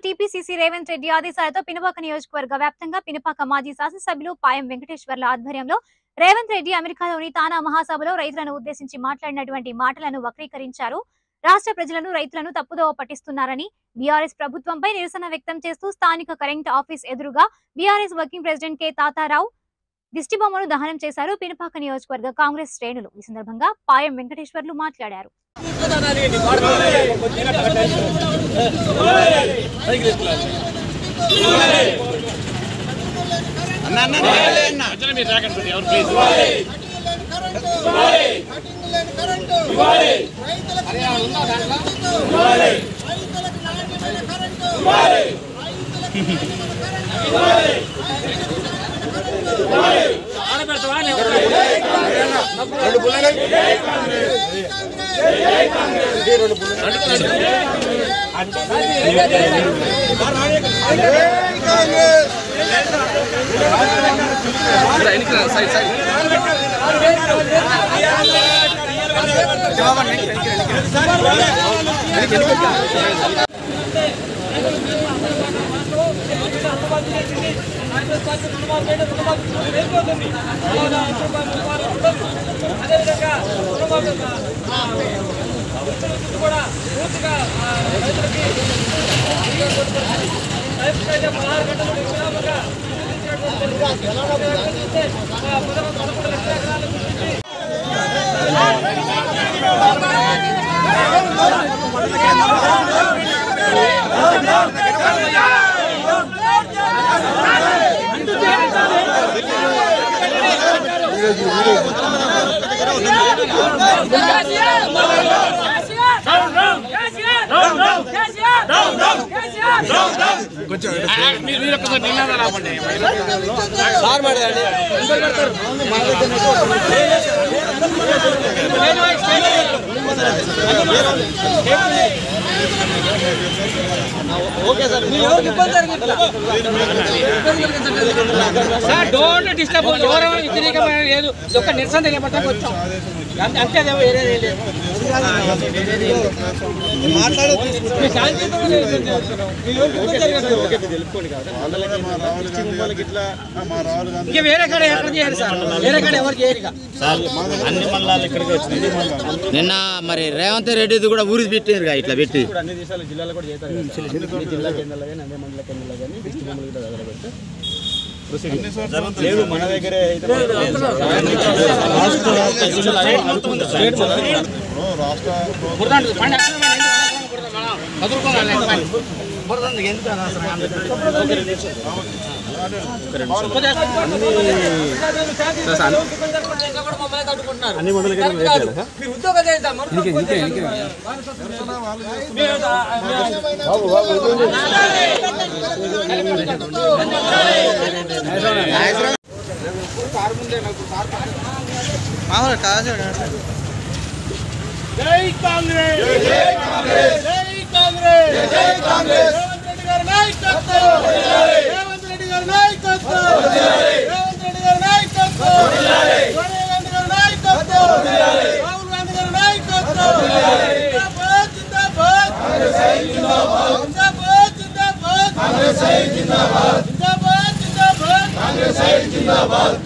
TPCC Revanth Reddy ఆదేశాలతో పినపాక నియోజకవర్గ వ్యాప్తంగా పినపాక మాజీ శాసనసభ్యులు పాయం వెంకటేశ్వర్ల ఆధ్వర్యంలో రేవంత్ రెడ్డి అమెరికాలోని తానా మహాసభలో రైతులను ఉద్దేశించి మాట్లాడినటువంటి మాటలను వక్రీకరించారు రాష్ట్ర ప్రజలను రైతులను తప్పుదోవ పట్టిస్తున్నారని బీఆర్ఎస్ ప్రభుత్వంపై నిరసన వ్యక్తం చేస్తూ స్థానిక కరెంట్ ఆఫీస్ ఎదురుగా BRS working president K Tatarao దిష్టిబొమ్మను దహనం చేశారు పినపాక నియోజకవర్గ కాంగ్రెస్ శ్రేణులు ఈ సందర్భంగా పాయం వెంకటేశ్వర్లు మాట్లాడారు సార్ డోంట్ డిస్టర్బ్ ఎవరో వ్యతిరేకమైన లేదు ఇది ఒక నిరసన తెలియపడటానికి వచ్చాం అంతే అంతే అదే వేరేది ఏం లేదు మీ శాంతియుతంగా నిరసన చేస్తున్నాం. మీ ఎవరికి ఇబ్బంది జరగదు. ఇక వేరే కాడ ఎక్కడ చేయాలి సార్ వేరే కాడ ఎవరు చేయరు ఇక అన్ని మండలాలు ఇక్కడికి వచ్చినాయి నిన్న మరి రేవంత్ రెడ్డిది కూడా ఊరికి పెట్టారు ఇట్లా పెట్టి అన్ని దేశాల జిల్లాలో కూడా చేస్తారు కదా సార్. అన్ని జిల్లా కేంద్రాలు కానీ అన్ని మండల కేంద్రాలు కానీ డిస్ట్రిక్ట్ మండలి కూడా తగలబెడితే proceed. లేదు మన దగ్గరే అయితే బురదండి, పండి అక్కడ మనం ఎందుకు అనవసరంగా బురద మనం చదువుకోవాలి ఎంత పని. బురదండి, ఎందుకు అనవసరంగా అందరూ? అన్ని మండల కేంద్రాలు చేస్తారు కదా మీరు ఉద్యోగం చేద్దాం, మనుషులు పోయి చేద్దాం. మీరు బాబు బాబు ఇదిగోండి. జై కాంగ్రెస్ జై కాంగ్రెస్ జై కాంగ్రెస్ జై కాంగ్రెస్ రేవంత్ రెడ్డి గారి నాయకత్వం రేవంత్ రెడ్డి గారి నాయకత్వం రేవంత్ రెడ్డి గారి నాయకత్వం సోనియా గాంధీ గారి నాయకత్వం రాహుల్ గాంధీ గారి నాయకత్వం జిందాబాద్ జిందాబాద్ జిందాబాద్ జిందాబాద్ జిందాబాద్ జిందాబాద్ జిందాబాద్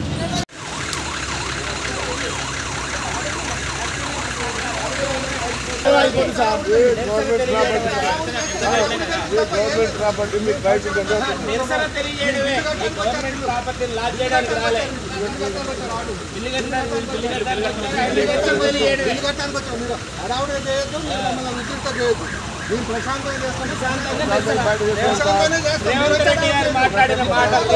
నిరసన తెలియజేయడమే ఈ గవర్నమెంట్ ప్రాపర్టీని లాక్ చేయడానికి రాలే బిల్లు కట్టడానికి బిల్లు కట్టడానికి నిరసన తెలియజేయడమే రేవంత్ రెడ్డి గారు మాట్లాడిన మాటలు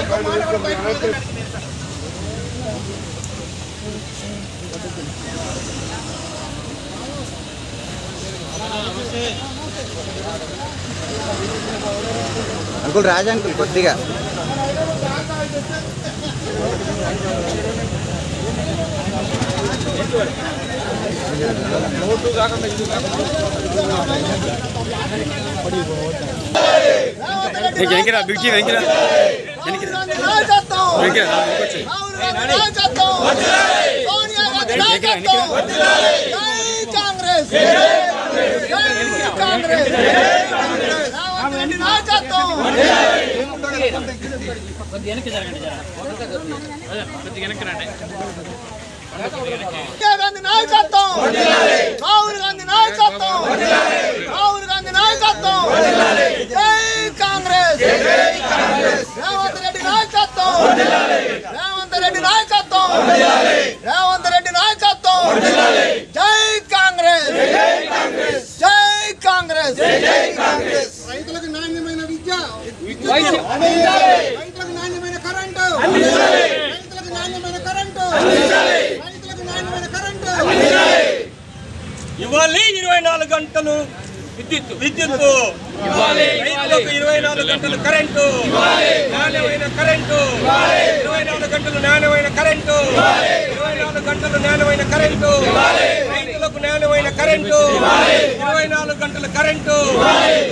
అంకుల్ రాజా అంకుల్ కొద్దిగా వెంకరా బిగ్జీ వెంకరా కాంగ్రెస్ రేవంత్ రెడ్డి నాయకత్వం సోనియా గాంధీ నాయకత్వం రాహుల్ గాంధీ నాయకత్వం రాహుల్ గాంధీ నాయకత్వం జై కాంగ్రెస్ రేవంత్ రెడ్డి నాయకత్వం రేవంత్ రెడ్డి నాయకత్వం రేవంత్ రెడ్డి నాయకత్వం జై కాంగ్రెస్ జై కాంగ్రెస్ జై కాంగ్రెస్ రైతులకు నాణ్యమైన విద్య రైతులకు నాణ్యమైన కరెంటు రైతులకు నాణ్యమైన కరెంటు రైతులకు నాణ్యమైన కరెంటు ఇవ్వాలి ఇరవై నాలుగు గంటలు విద్యుత్ విద్యుత్ ఇవ్వాలి రైతులకు ఇరవై నాలుగు గంటలు కరెంటు నాణ్యమైన కరెంటు ఇరవై నాలుగు గంటలు నాణ్యమైన కరెంటు ఇరవై నాలుగు గంటలు నాణ్యమైన కరెంటు రైతులకు నాణ్యమైన కరెంటు ఇరవై నాలుగు గంటల కరెంటు